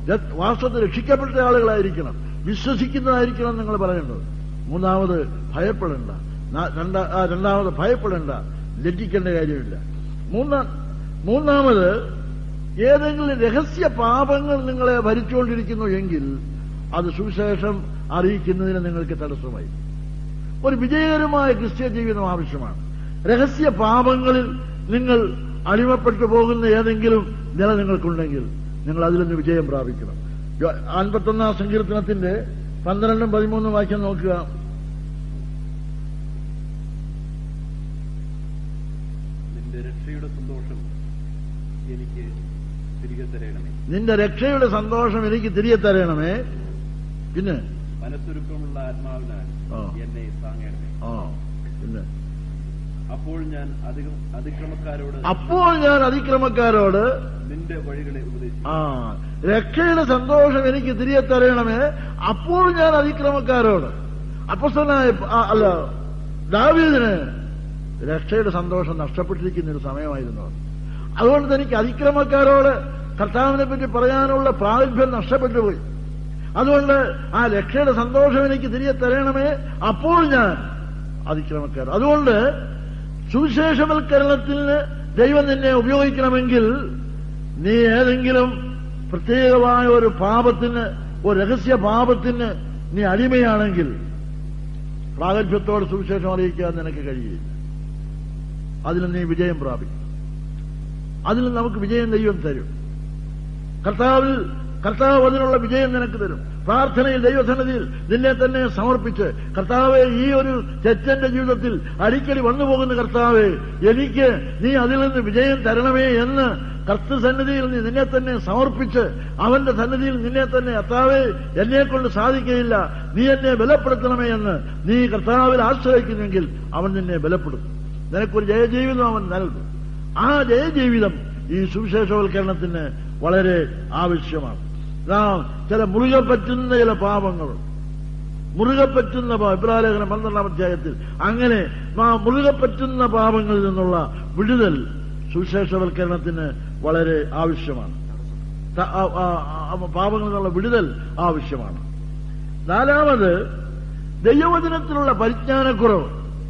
ര- വാസ്തവത്തിൽ രക്ഷിക്കപ്പെട്ട ആളുകളായിരിക്കണം വിശ്വസിക്കുന്നതായിരിക്കണം നിങ്ങൾ പറയേണ്ടത് മൂന്നാമത് ഭയപ്പെടേണ്ട നാ- രണ്ടാ- ആ, രണ്ടാമത് ഭയപ്പെടേണ്ട ലജ്ജിക്കേണ്ട കാര്യമില്ല മൂന്നാ മൂന്നാമത് ഏതെങ്കിലും രഹസ്യ പാപങ്ങൾ നിങ്ങളെ ഭരിച്ചുകൊണ്ടിരിക്കുന്നു എങ്കിൽ അത് സുവിശേഷം അറിയിക്കുന്നതിന് നിങ്ങൾക്ക് തടസ്സമായി ഒരു വിജയകരമായ ക്രിസ്ത്യ ജീവിതം ആവശ്യമാണ് രഹസ്യ പാപങ്ങളിൽ നിങ്ങൾ അടിമപ്പെട്ടു പോകുന്ന ഏതെങ്കിലും നില നിങ്ങൾക്കുണ്ടെങ്കിൽ നിങ്ങൾ അതിൽ നിന്ന് വിജയം പ്രാപിക്കണം യോ- അൻപത്തൊന്നാം സങ്കീർത്തനത്തിന്റെ പന്ത്രണ്ടും പതിമൂന്നും വാക്യം നോക്കുക നിന്റെ രക്ഷയുടെ സന്തോഷം എനിക്ക് തിരികെ തരയണമേ നിന്റെ രക്ഷയുടെ സന്തോഷം എനിക്ക് തിരികെ തരണമേ പിന്നെ മനസ്സൊരുക്കമുള്ള ആത്മാവിനാൽ ആ. എന്നെ താങ്ങണമേ ആ പിന്നെ അപ്പോൾ ഞാൻ അധികം അതിക്രമക്കാരോട് അപ്പോൾ ഞാൻ അതിക്രമക്കാരോട് നിന്റെ വഴികളെ ഉപദേശിക്കും ആ രക്ഷയുടെ സന്തോഷം എനിക്ക് തിരികെ തരണമേ അപ്പോൾ ഞാൻ അതിക്രമക്കാരോട് അപ്പസ്തനായ അല്ല ദാവീദിന് രക്ഷയുടെ സന്തോഷം നഷ്ടപ്പെട്ടിരിക്കുന്ന ഒരു സമയമായിരുന്നു അത്. അതുകൊണ്ട് തനിക്ക് അതിക്രമക്കാരോട് കർത്താവിനെ പറ്റി പറയാനുള്ള പ്രാഗൽഭ്യം നഷ്ടപ്പെട്ടു പോയി അതുകൊണ്ട് ആ രക്ഷയുടെ സന്തോഷം എനിക്ക് തിരികെ തരണമേ അപ്പോൾ ഞാൻ അതിക്രമക്കാർ അതുകൊണ്ട് സുവിശേഷവൽക്കരണത്തിന് ദൈവം നിന്നെ ഉപയോഗിക്കണമെങ്കിൽ നീ ഏതെങ്കിലും പ്രത്യേകമായ ഒരു പാപത്തിന് ഒരു രഹസ്യ പാപത്തിന് നീ അടിമയാണെങ്കിൽ പ്രാഗൽഭ്യത്തോട് സുവിശേഷം അറിയിക്കാൻ നിനക്ക് കഴിയില്ല അതിൽ നീ വിജയം പ്രാപിക്കും അതിൽ നമുക്ക് വിജയം ദൈവം തരും കർത്താവിൽ കർത്താവ് അതിനുള്ള വിജയം നിനക്ക് തരും പ്രാർത്ഥനയിൽ ദൈവസന്നിധിയിൽ നിന്നെ തന്നെ സമർപ്പിച്ച് കർത്താവെ ഈ ഒരു തെറ്റന്റെ ജീവിതത്തിൽ അടിക്കടി വന്നു പോകുന്ന കർത്താവെ എനിക്ക് നീ അതിൽ നിന്ന് വിജയം തരണമേ എന്ന് കർത്തൃ സന്നിധിയിൽ നീ നിന്നെ തന്നെ സമർപ്പിച്ച് അവന്റെ സന്നിധിയിൽ നിന്നെ തന്നെ കർത്താവെ എന്നെ കൊണ്ട് സാധിക്കുകയില്ല നീ എന്നെ ബലപ്പെടുത്തണമേ എന്ന് നീ കർത്താവിൽ ആശ്രയിക്കുന്നെങ്കിൽ അവൻ നിന്നെ ബലപ്പെടുത്തും നിനക്കൊരു ജയജീവിതം അവൻ നൽകും ആ ജയജീവിതം ഈ സുവിശേഷവൽക്കരണത്തിന് വളരെ ആവശ്യമാണ് നാം ചില മുറുകെ പറ്റുന്ന ചില പാപങ്ങളുണ്ട് മുറുകെ പറ്റുന്ന പാ- ഇബ്രാലേഖനം പന്ത്രണ്ടാം അധ്യായത്തിൽ അങ്ങനെ നാം മുറുകെ പറ്റുന്ന പാപങ്ങളിൽ നിന്നുള്ള വിടുതൽ സുവിശേഷവൽക്കരണത്തിന് വളരെ ആവശ്യമാണ് ത- ആ- ആ- ആ പാപങ്ങളിൽ നിന്നുള്ള വിടുതൽ ആവശ്യമാണ് നാലാമത് ദൈവവചനത്തിലുള്ള പരിജ്ഞാനക്കുറവ്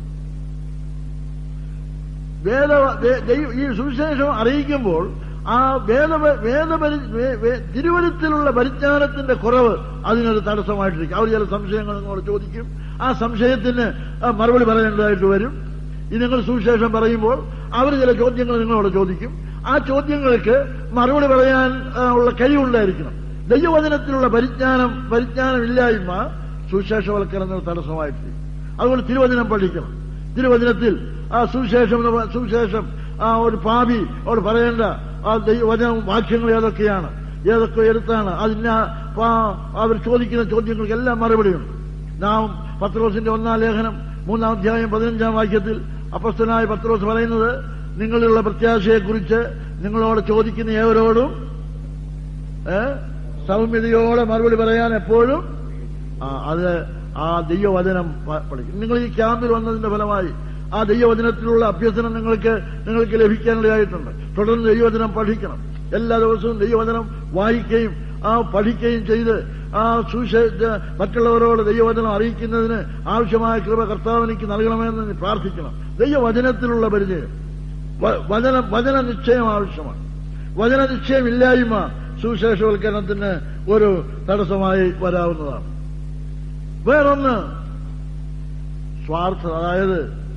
വേദ വേ- ദൈവ- ഈ സുവിശേഷം അറിയിക്കുമ്പോൾ ആ വേദ വേദപരി വേ- വേ- തിരുവനത്തിലുള്ള പരിജ്ഞാനത്തിന്റെ കുറവ് അതിനൊരു തടസ്സമായിട്ടിരിക്കും അവർ ചില സംശയങ്ങൾ നിങ്ങളോട് ചോദിക്കും ആ സംശയത്തിന് ആ മറുപടി പറയേണ്ടതായിട്ട് വരും ഇത് നിങ്ങൾ സുവിശേഷം പറയുമ്പോൾ അവർ ചില ചോദ്യങ്ങൾ നിങ്ങളോട് ചോദിക്കും ആ ചോദ്യങ്ങൾക്ക് മറുപടി പറയാൻ ആ, ഉള്ള കഴിവുണ്ടായിരിക്കണം ദൈവവചനത്തിലുള്ള പരിജ്ഞാനം പരിജ്ഞാനമില്ലായ്മ സുവിശേഷവൽക്കരണത്തിന് തടസ്സമായിട്ടിരിക്കും അതുകൊണ്ട് തിരുവചനം പഠിക്കണം തിരുവചനത്തിൽ ആ സുവിശേഷം എന്ന് പ- സുവിശേഷം ആ ഒരു പാപി അവിടെ പറയേണ്ട ആ ദൈവവചനം വാക്യങ്ങൾ ഏതൊക്കെയാണ് ഏതൊക്കെ എടുത്താണ് അതിന് അവർ ചോദിക്കുന്ന ചോദ്യങ്ങൾക്കെല്ലാം മറുപടിയുണ്ട് നാം പത്രോസിന്റെ ഒന്നാം ലേഖനം മൂന്നാം അധ്യായം പതിനഞ്ചാം വാക്യത്തിൽ അപ്പസ്തനായ പത്രോസ് പറയുന്നത് നിങ്ങളിലുള്ള പ്രത്യാശയെക്കുറിച്ച് നിങ്ങളോട് ചോദിക്കുന്ന ഏവരോടും ഏ, സൗമ്യതയോടെ മറുപടി പറയാൻ എപ്പോഴും ആ, അത് ആ ദൈവവചനം പ- പഠിക്കും നിങ്ങൾ ഈ ക്യാമ്പിൽ വന്നതിന്റെ ഫലമായി ആ ദൈവവചനത്തിലുള്ള അഭ്യസനം നിങ്ങൾക്ക് നിങ്ങൾക്ക് ലഭിക്കാനിടയായിട്ടുണ്ട് തുടർന്ന് ദൈവവചനം പഠിക്കണം എല്ലാ ദിവസവും ദൈവവചനം വായിക്കുകയും ആ പഠിക്കുകയും ചെയ്ത് ആ സുശേഷ മറ്റുള്ളവരോട് ദൈവവചനം അറിയിക്കുന്നതിന് ആവശ്യമായ കൃപ കർത്താവിനിക്ക് നൽകണമെന്ന് നീ പ്രാർത്ഥിക്കണം ദൈവവചനത്തിലുള്ള പരിചയം വ- വചന വചന നിശ്ചയം ആവശ്യമാണ് വചന നിശ്ചയമില്ലായ്മ സുവിശേഷവൽക്കരണത്തിന് ഒരു തടസ്സമായി വരാവുന്നതാണ് വേറൊന്ന് സ്വാർത്ഥ അതായത്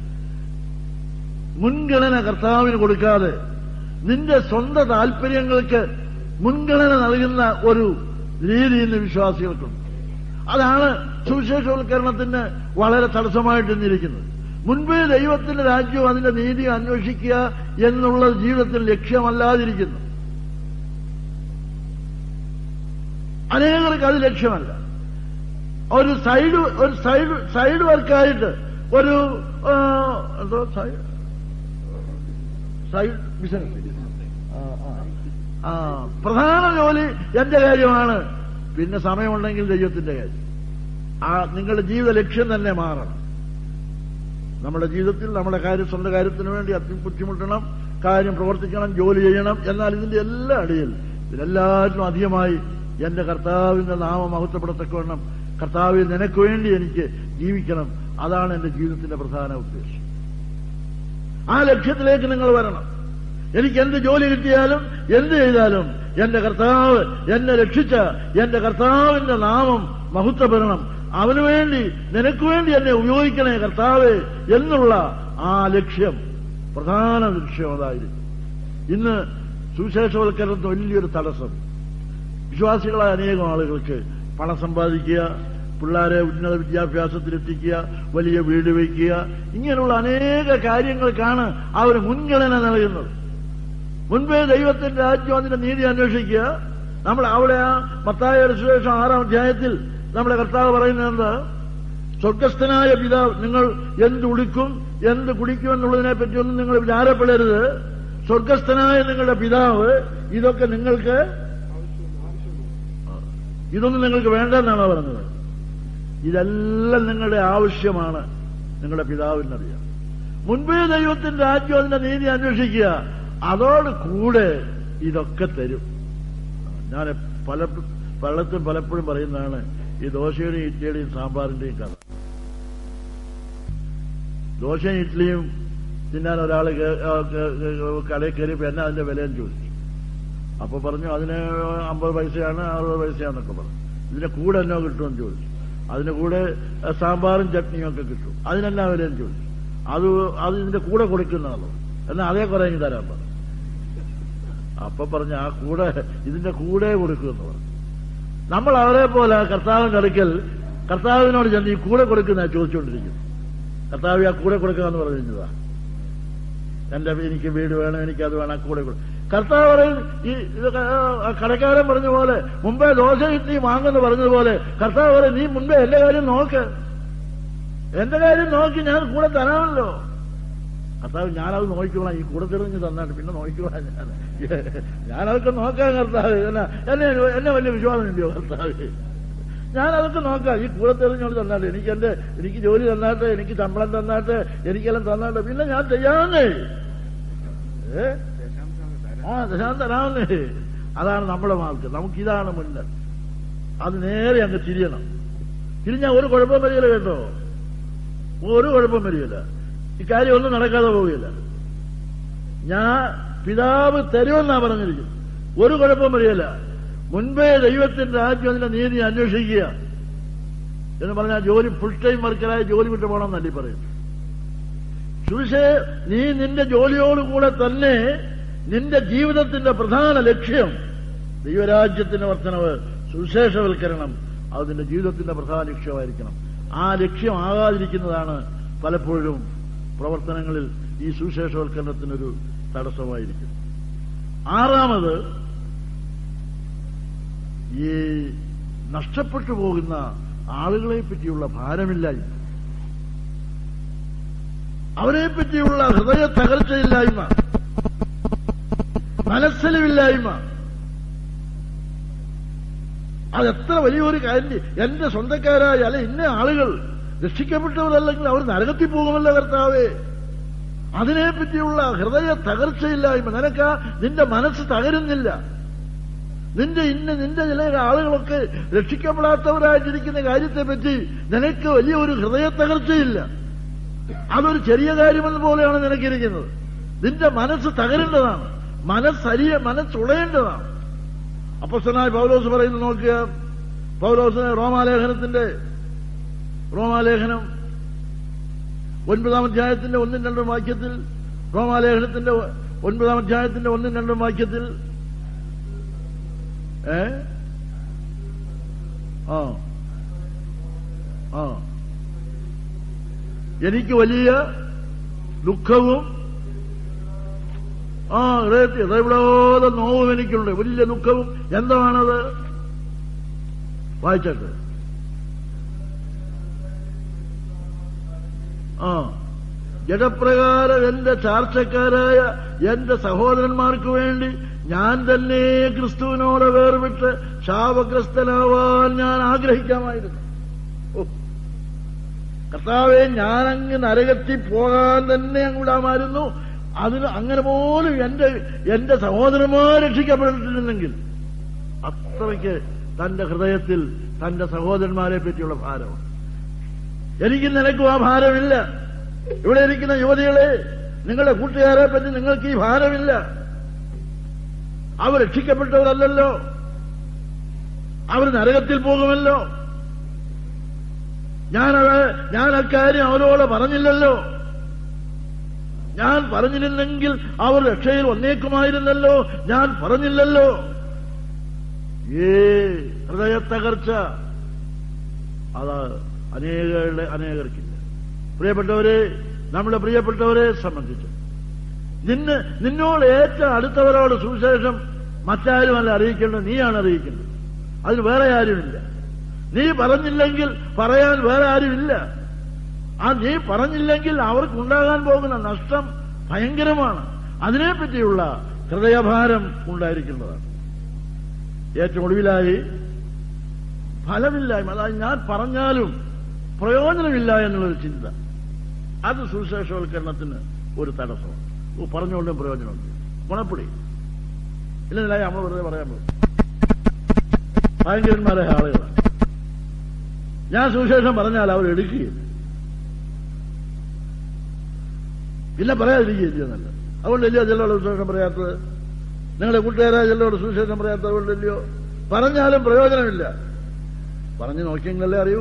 മുൻഗണന കർത്താവിന് കൊടുക്കാതെ നിന്റെ സ്വന്തം താല്പര്യങ്ങൾക്ക് മുൻഗണന നൽകുന്ന ഒരു രീതി ഇന്ന് വിശ്വാസികൾക്കുണ്ട് അതാണ് സുവിശേഷവൽക്കരണത്തിന് വളരെ തടസ്സമായിട്ട് ഇന്നിരിക്കുന്നത് മുൻപേ ദൈവത്തിന്റെ രാജ്യവും അതിന്റെ നീതിയും അന്വേഷിക്കുക എന്നുള്ളത് ജീവിതത്തിൽ ലക്ഷ്യമല്ലാതിരിക്കുന്നു അനേകർക്ക് അത് ലക്ഷ്യമല്ല ഒരു സൈഡ് ഒരു സൈഡ് സൈഡ് വർക്കായിട്ട് ഒരു ആ, എന്തോ സൈഡ് സൈഡ് ബിസിനസ് ആ, ആ. ആ പ്രധാന ജോലി എന്റെ കാര്യമാണ് പിന്നെ സമയമുണ്ടെങ്കിൽ ദൈവത്തിന്റെ കാര്യം ആ നിങ്ങളുടെ ജീവിത ലക്ഷ്യം തന്നെ മാറണം നമ്മുടെ ജീവിതത്തിൽ നമ്മുടെ കാര്യം സ്വന്തം കാര്യത്തിന് വേണ്ടി അതി ബുദ്ധിമുട്ടണം കാര്യം പ്രവർത്തിക്കണം ജോലി ചെയ്യണം എന്നാൽ ഇതിന്റെ എല്ലാ അടിയിൽ ഇതിലെല്ലാറ്റിനും അധികമായി എന്റെ കർത്താവിന്റെ നാമം മഹത്വപ്പെടത്തക്കവണ്ണം കർത്താവിൽ നിനക്ക് വേണ്ടി എനിക്ക് ജീവിക്കണം അതാണ് എന്റെ ജീവിതത്തിന്റെ പ്രധാന ഉദ്ദേശം ആ ലക്ഷ്യത്തിലേക്ക് നിങ്ങൾ വരണം എനിക്ക് എന്ത് ജോലി കിട്ടിയാലും എന്ത് ചെയ്താലും എന്റെ കർത്താവ് എന്നെ രക്ഷിച്ച എന്റെ കർത്താവിന്റെ നാമം മഹത്വപ്പെടണം അവന് വേണ്ടി നിനക്ക് വേണ്ടി എന്നെ ഉപയോഗിക്കണേ കർത്താവ് എന്നുള്ള ആ ലക്ഷ്യം പ്രധാന ലക്ഷ്യം അതായിരിക്കും ഇന്ന് സുവിശേഷവൽക്കരണത്തിന് വലിയൊരു തടസ്സം വിശ്വാസികളായ അനേകം ആളുകൾക്ക് പണം സമ്പാദിക്കുക പിള്ളേരെ ഉന്നത വിദ്യാഭ്യാസത്തിലെത്തിക്കുക വലിയ വീട് വയ്ക്കുക ഇങ്ങനെയുള്ള അനേക കാര്യങ്ങൾക്കാണ് അവർ മുൻഗണന നൽകുന്നത് മുൻപേ ദൈവത്തിന്റെ രാജ്യം അതിന്റെ നീതി അന്വേഷിക്കുക നമ്മൾ അവിടെ ആ മത്തായ സുശേഷം ആറാം അധ്യായത്തിൽ നമ്മുടെ കർത്താവ് പറയുന്നത് സ്വർഗസ്ഥനായ പിതാവ് നിങ്ങൾ എന്ത് ഉടുക്കും എന്ത് കുടിക്കും എന്നുള്ളതിനെ പറ്റിയൊന്നും നിങ്ങൾ വിചാരപ്പെടരുത് സ്വർഗസ്ഥനായ നിങ്ങളുടെ പിതാവ് ഇതൊക്കെ നിങ്ങൾക്ക് ഇതൊന്നും നിങ്ങൾക്ക് വേണ്ടെന്നാണ് പറഞ്ഞത് ഇതെല്ലാം നിങ്ങളുടെ ആവശ്യമാണ് നിങ്ങളുടെ പിതാവിനറിയാം മുൻപേ ദൈവത്തിന്റെ രാജ്യം അതിന്റെ നീതി അന്വേഷിക്കുക അതോട് കൂടെ ഇതൊക്കെ തരും ഞാൻ പല പലത്തും പലപ്പോഴും പറയുന്നതാണ് ഈ ദോശയുടെയും ഇഡ്ലിയുടെയും സാമ്പാറിന്റെയും കഥ ദോശയും ഇഡ്ലിയും തിന്നാൻ ഒരാൾ കടയിൽ കയറിയപ്പോ എന്നെ അതിന്റെ വിലയും ചോദിച്ചു അപ്പൊ പറഞ്ഞു അതിന് അമ്പത് പൈസയാണ് അറുപത് പൈസയാന്നൊക്കെ പറഞ്ഞു ഇതിന്റെ കൂടെ എന്നോ കിട്ടുമെന്ന് ചോദിച്ചു അതിന്റെ കൂടെ ഏഹ്, സാമ്പാറും ചട്നിയും ഒക്കെ കിട്ടും അതിനെന്നാ വിലയും ചോദിച്ചു അത് അത് ഇതിന്റെ കൂടെ കൊടുക്കുന്നതാണോ എന്നാൽ അതേ കുറെ ഇങ്ങ് തരാൻ പറഞ്ഞു അപ്പൊ പറഞ്ഞ ആ കൂടെ ഇതിന്റെ കൂടെ കൊടുക്കുമെന്ന് പറഞ്ഞു നമ്മൾ അവരെ പോലെ കർത്താവിന്റെ അടുക്കൽ കർത്താവിനോട് ചെന്ന് ഈ കൂടെ കൊടുക്കുന്ന ചോദിച്ചുകൊണ്ടിരിക്കുന്നു കർത്താവ് ആ കൂടെ കൊടുക്കാന്ന് പറഞ്ഞതാ എന്റെ എനിക്ക് വീട് വേണം എനിക്ക് അത് വേണം ആ കൂടെ കൊടു കർത്താവ് പറയും ഈ ഇതൊക്കെ ആ കടക്കാരൻ പറഞ്ഞ പോലെ മുമ്പേ ദോശ ഇഡ്ഡലി വാങ്ങുന്നു പറഞ്ഞതുപോലെ കർത്താവ് പറയും നീ മുമ്പേ എന്റെ കാര്യം നോക്ക് എന്റെ കാര്യം നോക്കി ഞാൻ കൂടെ തരാമല്ലോ കർത്താവ് ഞാനത് നോക്കിക്കോളാം ഈ കൂടെ തെളിഞ്ഞ് തന്നാട്ട് പിന്നെ നോക്കിക്കോളാം ഞാൻ ഞാനതൊക്കെ നോക്കാം കർത്താവ് എന്നെ എന്നെ എന്നെ വലിയ വിശ്വാസമില്ലയോ കർത്താവ് ഞാനതൊക്കെ നോക്കാം ഈ കൂടെ തെളിഞ്ഞോട് തന്നാട്ടെ എനിക്ക് എന്റെ എനിക്ക് ജോലി തന്നാട്ടെ എനിക്ക് ശമ്പളം തന്നാട്ടെ എനിക്കെല്ലാം തന്നാട്ടെ പിന്നെ ഞാൻ ചെയ്യാന്നേ ഏ ആ ദശാന്തം തരാമെന്നേ അതാണ് നമ്മുടെ മാർക്ക് നമുക്കിതാണ് മുന്നിൽ അത് നേരെ അങ്ങ് തിരിയണം തിരിഞ്ഞാൽ ഒരു കുഴപ്പം വരികയില്ല കേട്ടോ ഒരു കുഴപ്പം വരികയില്ല ഇക്കാര്യം ഒന്നും നടക്കാതെ പോവുകയില്ല ഞാൻ പിതാവ് തരുമെന്നാ പറഞ്ഞിരിക്കും ഒരു കുഴപ്പം വരികയില്ല മുൻപേ ദൈവത്തിന്റെ രാജ്യം അതിന്റെ നീതി അന്വേഷിക്കുക എന്ന് പറഞ്ഞാൽ ജോലി ഫുൾ ടൈം വർക്കറായ ജോലി വിട്ടു പോകണമെന്നല്ലേ പറയും സുവിശേ നീ നിന്റെ ജോലിയോടുകൂടെ തന്നെ നിന്റെ ജീവിതത്തിന്റെ പ്രധാന ലക്ഷ്യം ദൈവരാജ്യത്തിന്റെ വർധനവ് സുവിശേഷവൽക്കരണം അത് നിന്റെ ജീവിതത്തിന്റെ പ്രധാന ലക്ഷ്യമായിരിക്കണം ആ ലക്ഷ്യം ആകാതിരിക്കുന്നതാണ് പലപ്പോഴും പ്രവർത്തനങ്ങളിൽ ഈ സുവിശേഷവൽക്കരണത്തിനൊരു തടസ്സമായിരിക്കും ആറാമത് ഈ നഷ്ടപ്പെട്ടു പോകുന്ന ആളുകളെ പറ്റിയുള്ള ഭാരമില്ലായ്മ അവരെ പറ്റിയുള്ള ഹൃദയ തകർച്ചയില്ലായ്മ മനസ്സലിവില്ലായ്മ അതെത്ര വലിയൊരു കാര്യം എന്റെ സ്വന്തക്കാരായ അല്ലെ ഇന്ന ആളുകൾ രക്ഷിക്കപ്പെട്ടവരല്ലെങ്കിൽ അവർ നരകത്തിൽ പോകുമല്ലോ കർത്താവേ അതിനെപ്പറ്റിയുള്ള ഹൃദയ തകർച്ചയില്ലായ്മ നിനക്ക് നിന്റെ മനസ്സ് തകരുന്നില്ല നിന്റെ ഇന്ന നിന്റെ ചില ആളുകളൊക്കെ രക്ഷിക്കപ്പെടാത്തവരായിട്ടിരിക്കുന്ന കാര്യത്തെപ്പറ്റി നിനക്ക് വലിയ ഒരു ഹൃദയ തകർച്ചയില്ല അതൊരു ചെറിയ കാര്യമെന്ന പോലെയാണ് നിനക്കിരിക്കുന്നത് നിന്റെ മനസ്സ് തകരേണ്ടതാണ് മനസ്സരിയ മനസ്സുളയേണ്ടതാണ് അപ്പസ്തനായ പൗലോസ് പറയുന്നത് നോക്കുക പൗലോസിന് റോമാലേഖനത്തിന്റെ റോമാലേഖനം ഒൻപതാം അധ്യായത്തിന്റെ ഒന്നും രണ്ടും വാക്യത്തിൽ റോമാലേഖനത്തിന്റെ ഒൻപതാം അധ്യായത്തിന്റെ ഒന്നും രണ്ടും വാക്യത്തിൽ ഏ ആ ആ എനിക്ക് വലിയ ദുഃഖവും ആ ഹൃദയത്തിൽ ഹൃദയവിടാതെ നോവും എനിക്കുണ്ട് വലിയ ദുഃഖവും എന്താണത് വായിച്ചത് ആ ജഡപ്രകാരം എന്റെ ചാർച്ചക്കാരായ എന്റെ സഹോദരന്മാർക്ക് വേണ്ടി ഞാൻ തന്നെ ക്രിസ്തുവിനോട് വേർവിട്ട് ശാപഗ്രസ്തനാവാൻ ഞാൻ ആഗ്രഹിക്കാമായിരുന്നു ഓ കർത്താവെ ഞാനങ്ങ് നരകത്തിൽ പോകാൻ തന്നെ അങ്ങ് വിടാമായിരുന്നു അതിന് അങ്ങനെ പോലും എന്റെ എന്റെ സഹോദരന്മാർ രക്ഷിക്കപ്പെട്ടിരുന്നെങ്കിൽ അത്രയ്ക്ക് തന്റെ ഹൃദയത്തിൽ തന്റെ സഹോദരന്മാരെ പറ്റിയുള്ള ഭാരമാണ് എനിക്ക് നിനക്കും ആ ഭാരമില്ല ഇവിടെ ഇരിക്കുന്ന യുവതികളെ നിങ്ങളുടെ കൂട്ടുകാരെ പറ്റി നിങ്ങൾക്ക് ഈ ഭാരമില്ല അവർ രക്ഷിക്കപ്പെട്ടവരല്ലല്ലോ അവർ നരകത്തിൽ പോകുമല്ലോ ഞാനത് ഞാൻ അക്കാര്യം അവരോട് പറഞ്ഞില്ലല്ലോ ഞാൻ പറഞ്ഞിരുന്നെങ്കിൽ അവർ രക്ഷയിൽ വന്നേക്കുമായിരുന്നല്ലോ ഞാൻ പറഞ്ഞില്ലല്ലോ ഏ ഹൃദയത്തകർച്ച അത് അനേകരുടെ അനേകർക്കില്ല പ്രിയപ്പെട്ടവരെ നമ്മുടെ പ്രിയപ്പെട്ടവരെ സംബന്ധിച്ച് നിന്നെ നിന്നോട് ഏറ്റവും അടുത്തവരോട് സുവിശേഷം മറ്റാരുമല്ല അറിയിക്കേണ്ടത് നീയാണ് അറിയിക്കേണ്ടത് അതിന് വേറെ ആരുമില്ല നീ പറഞ്ഞില്ലെങ്കിൽ പറയാൻ വേറെ ആരുമില്ല ആ നീ പറഞ്ഞില്ലെങ്കിൽ അവർക്കുണ്ടാകാൻ പോകുന്ന നഷ്ടം ഭയങ്കരമാണ് അതിനെപ്പറ്റിയുള്ള ഹൃദയഭാരം ഉണ്ടായിരിക്കേണ്ടതാണ് ഏറ്റവും ഒടുവിലായി ഫലമില്ലായ്മ അതായത് ഞാൻ പറഞ്ഞാലും പ്രയോജനമില്ല എന്നുള്ളൊരു ചിന്ത അത് സുവിശേഷവൽക്കരണത്തിന് ഒരു തടസ്സമാണ് ഓ പറഞ്ഞുകൊണ്ടും പ്രയോജനമുണ്ട് ഗുണപ്പൊടി ഇല്ലെന്നില്ല നമ്മൾ വെറുതെ പറയാൻ പോകും ഭയങ്കരന്മാരായ ആളുകളാണ് ഞാൻ സുവിശേഷം പറഞ്ഞാൽ അവർ എടുക്കുകയില്ല പിന്നെ പറയാതിരിക്കുകയും ചെയ്യുന്നല്ല അതുകൊണ്ടല്ലയോ ചിലരോട് സുവിശേഷം പറയാത്തത് നിങ്ങളുടെ കൂട്ടുകാരായ ചിലരോട് സുവിശേഷം പറയാത്തത് അതുകൊണ്ടല്ലയോ പറഞ്ഞാലും പ്രയോജനമില്ല പറഞ്ഞു നോക്കിയെങ്കിലല്ലേ അറിയൂ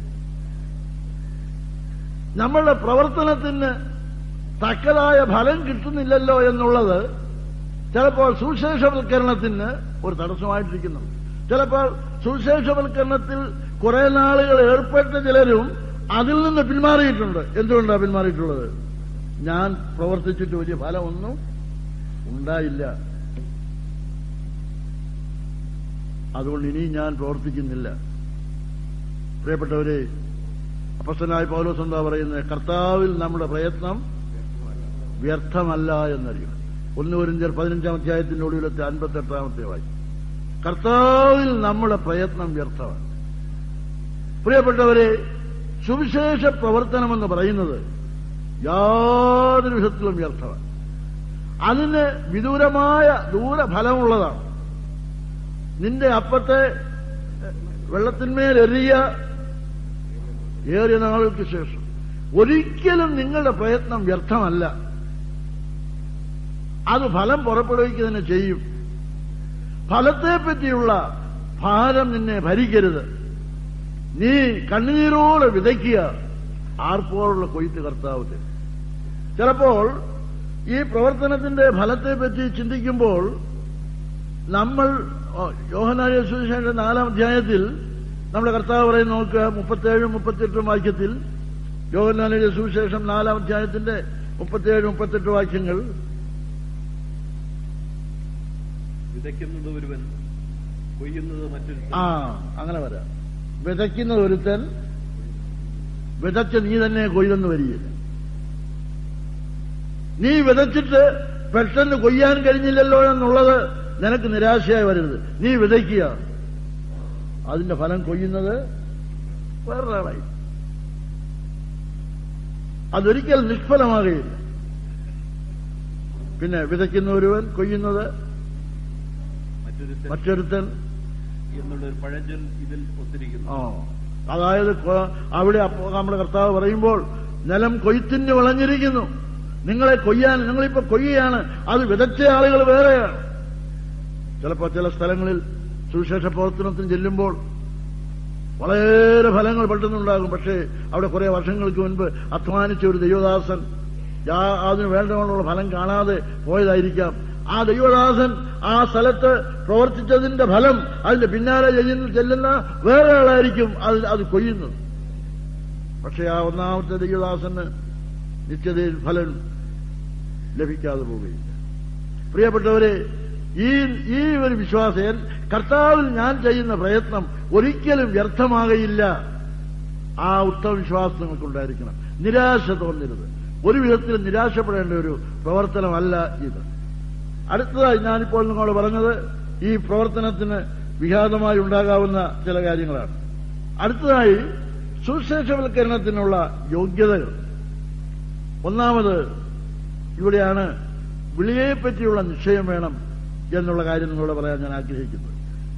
നമ്മളുടെ പ്രവർത്തനത്തിന് തക്കതായ ഫലം കിട്ടുന്നില്ലല്ലോ എന്നുള്ളത് ചിലപ്പോൾ സുവിശേഷവൽക്കരണത്തിന് ഒരു തടസ്സമായിട്ടിരിക്കുന്നു ചിലപ്പോൾ സുവിശേഷവൽക്കരണത്തിൽ കുറെ നാളുകൾ ഏർപ്പെട്ട ചിലരും അതിൽ നിന്ന് പിന്മാറിയിട്ടുണ്ട് എന്തുകൊണ്ടാണ് പിന്മാറിയിട്ടുള്ളത് ഞാൻ പ്രവർത്തിച്ചിട്ട് വലിയ ഫലമൊന്നും ഉണ്ടായില്ല അതുകൊണ്ട് ഇനി ഞാൻ പ്രവർത്തിക്കുന്നില്ല പ്രിയപ്പെട്ടവരെ അപ്പസ്തനായ പൗലോസ് എന്താ പറയുന്നത് കർത്താവിൽ നമ്മുടെ പ്രയത്നം വ്യർത്ഥമല്ല എന്നറിയണം ഒന്ന് ഒരു പതിനഞ്ചാം അധ്യായത്തിന്റെ ഒടുവിലത്തെ അൻപത്തെട്ടാമത്തെ വായി കർത്താവിൽ നമ്മുടെ പ്രയത്നം വ്യർത്ഥമാണ് പ്രിയപ്പെട്ടവരെ സുവിശേഷ പ്രവർത്തനമെന്ന് പറയുന്നത് യാതൊരു വിധത്തിലും വ്യർത്ഥമാണ് അതിന് വിദൂരമായ ദൂരഫലമുള്ളതാണ് നിന്റെ അപ്പത്തെ വെള്ളത്തിന്മേൽ എറിയ ഏറിയ നാളുകൾക്ക് ശേഷം ഒരിക്കലും നിങ്ങളുടെ പ്രയത്നം വ്യർത്ഥമല്ല അത് ഫലം പുറപ്പെടുവിക്കുക തന്നെ ചെയ്യും ഫലത്തെപ്പറ്റിയുള്ള ഭാരം നിന്നെ ഭരിക്കരുത് നീ കണ്ണീരോടെ വിതയ്ക്കുക ആർപ്പോഴുള്ള കൊയ്ത്ത് കർത്താവ് തരും ചിലപ്പോൾ ഈ പ്രവർത്തനത്തിന്റെ ഫലത്തെപ്പറ്റി ചിന്തിക്കുമ്പോൾ നമ്മൾ യോഹനായ സുവിശേഷന്റെ നാലാം അധ്യായത്തിൽ നമ്മുടെ കർത്താവ് പറയുന്ന നോക്കുക മുപ്പത്തേഴും മുപ്പത്തെട്ടും വാക്യത്തിൽ യോഹനാലയ സുവിശേഷം നാലാം അധ്യായത്തിന്റെ മുപ്പത്തേഴ് മുപ്പത്തെട്ട് വാക്യങ്ങൾ വിതയ്ക്കുന്നത് ഒരുവൻ കൊയ്യുന്നത് മറ്റൊരു ആ അങ്ങനെ വരാം വിതയ്ക്കുന്നത് ഒരുത്തൻ വിതച്ച് നീ തന്നെ കൊയ്തെന്ന് വരികയില്ല നീ വിതച്ചിട്ട് പെട്ടെന്ന് കൊയ്യാൻ കഴിഞ്ഞില്ലല്ലോ എന്നുള്ളത് നിനക്ക് നിരാശയായി വരരുത് നീ വിതയ്ക്കുക അതിന്റെ ഫലം കൊയ്യുന്നത് വേറൊരാളായി അതൊരിക്കൽ നിഷ്ഫലമാകുകയില്ല പിന്നെ വിതയ്ക്കുന്ന ഒരുവൻ കൊയ്യുന്നത് മറ്റൊരു മറ്റൊരുത്തൻ എന്നുള്ള ഒരു പഴഞ്ചൊൽ ഇതിൽ ഒത്തിരിക്കുന്നു ആ അതായത് കൊ- അവിടെ അപ്പോ നമ്മുടെ കർത്താവ് പറയുമ്പോൾ നിലം കൊയ്ത്തിന് വിളഞ്ഞിരിക്കുന്നു നിങ്ങളെ കൊയ്യാൻ നിങ്ങളിപ്പോ കൊയ്യാണ് അത് വിതച്ച ആളുകൾ വേറെയാണ് ചിലപ്പോൾ ചില സ്ഥലങ്ങളിൽ സുവിശേഷ പ്രവർത്തനത്തിന് ചെല്ലുമ്പോൾ വളരെ ഫലങ്ങൾ പെട്ടെന്നുണ്ടാകും പക്ഷേ അവിടെ കുറെ വർഷങ്ങൾക്ക് മുൻപ് അധ്വാനിച്ച ഒരു ദൈവദാസൻ യാ- അതിന് വേണ്ടവണ്ണമുള്ള ഫലം കാണാതെ പോയതായിരിക്കാം ആ ദൈവദാസൻ ആ സ്ഥലത്ത് പ്രവർത്തിച്ചതിന്റെ ഫലം അതിന്റെ പിന്നാലെ ചെയ്യുന്ന ചെല്ലുന്ന വേറെ ആളായിരിക്കും അത് അത് കൊയ്യുന്നത് പക്ഷെ ആ ഒന്നാമത്തെ ദൈവദാസന് നിത്യതയിൽ ഫലം ലഭിക്കാതെ പോവുകയില്ല പ്രിയപ്പെട്ടവരെ ഈ ഈ ഒരു വിശ്വാസൻ കർത്താവിൽ ഞാൻ ചെയ്യുന്ന പ്രയത്നം ഒരിക്കലും വ്യർത്ഥമാകയില്ല ആ ഉത്തമ വിശ്വാസം നിങ്ങൾക്കുണ്ടായിരിക്കണം നിരാശ തോന്നരുത് ഒരു വിധത്തിൽ നിരാശപ്പെടേണ്ട ഒരു പ്രവർത്തനമല്ല ഇത് അടുത്തതായി ഞാനിപ്പോൾ നിങ്ങളോട് പറഞ്ഞത് ഈ പ്രവർത്തനത്തിന് വിഘാതമായി ഉണ്ടാകാവുന്ന ചില കാര്യങ്ങളാണ് അടുത്തതായി സുശേഷവൽക്കരണത്തിനുള്ള യോഗ്യതകൾ ഒന്നാമത് ഇവിടെയാണ് വിളിയെപ്പറ്റിയുള്ള നിശ്ചയം വേണം എന്നുള്ള കാര്യം നിങ്ങളോട് പറയാൻ ഞാൻ ആഗ്രഹിക്കുന്നത്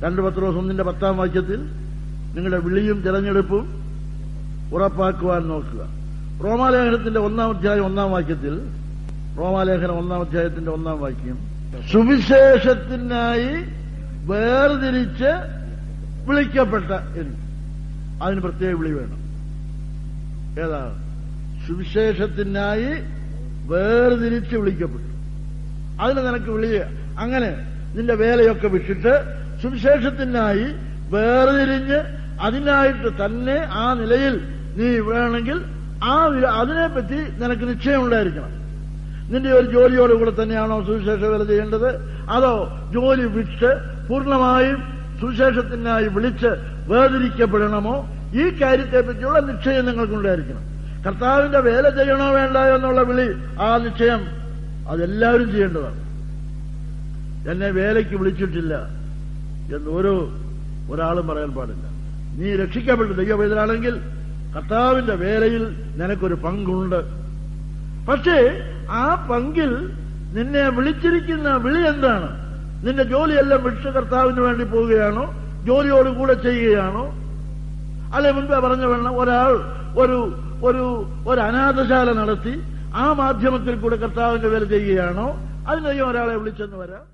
രണ്ട് പത്രോസ് ഒന്നിന്റെ പത്താം വാക്യത്തിൽ നിങ്ങളുടെ വിളിയും തിരഞ്ഞെടുപ്പും ഉറപ്പാക്കുവാൻ നോക്കുക റോമാലേഖനത്തിന്റെ ഒന്നാം അധ്യായം ഒന്നാം വാക്യത്തിൽ റോമാലേഖനം ഒന്നാം അധ്യായത്തിന്റെ ഒന്നാം വാക്യം സുവിശേഷത്തിനായി വേർതിരിച്ച് വിളിക്കപ്പെട്ട എന്ന് അതിന് പ്രത്യേക വിളി വേണം ഏതാ സുവിശേഷത്തിനായി വേർതിരിച്ച് വിളിക്കപ്പെട്ടു അതിന് നിനക്ക് വിളിയ അങ്ങനെ നിന്റെ വേലയൊക്കെ വിട്ടിട്ട് സുവിശേഷത്തിനായി വേർതിരിഞ്ഞ് അതിനായിട്ട് തന്നെ ആ നിലയിൽ നീ വേണമെങ്കിൽ ആ വി- അതിനെപ്പറ്റി നിനക്ക് നിശ്ചയമുണ്ടായിരിക്കണം നിന്റെ ഒരു ജോലിയോടുകൂടെ തന്നെയാണോ സുവിശേഷ വേല ചെയ്യേണ്ടത് അതോ ജോലി വിട്ട് പൂർണ്ണമായും സുവിശേഷത്തിനായി വിളിച്ച് വേർതിരിക്കപ്പെടണമോ ഈ കാര്യത്തെപ്പറ്റിയുള്ള നിശ്ചയം നിങ്ങൾക്കുണ്ടായിരിക്കണം കർത്താവിന്റെ വേല ചെയ്യണോ വേണ്ട എന്നുള്ള വിളി ആ നിശ്ചയം അതെല്ലാവരും ചെയ്യേണ്ടതാണ് എന്നെ വേലയ്ക്ക് വിളിച്ചിട്ടില്ല എന്ന് ഓരോ ഒരാളും പറയാൻ പാടില്ല നീ രക്ഷിക്കപ്പെട്ട ദൈവവേദനാണെങ്കിൽ കർത്താവിന്റെ വേലയിൽ നിനക്കൊരു പങ്കുണ്ട് പക്ഷേ ആ പങ്കിൽ നിന്നെ വിളിച്ചിരിക്കുന്ന വിളി എന്താണ് നിന്റെ ജോലിയെല്ലാം വിട്ട് കർത്താവിന് വേണ്ടി പോവുകയാണോ ജോലിയോട് കൂടെ ചെയ്യുകയാണോ അല്ലെ മുൻപേ പറഞ്ഞ വേണം ഒരാൾ ഒരു ഒരു ഒരു അനാഥശാല നടത്തി ആ മാധ്യമത്തിൽ കൂടെ കർത്താവിന്റെ വേല ചെയ്യുകയാണോ അതിനെയും ഒരാളെ വിളിച്ചെന്ന് വരാം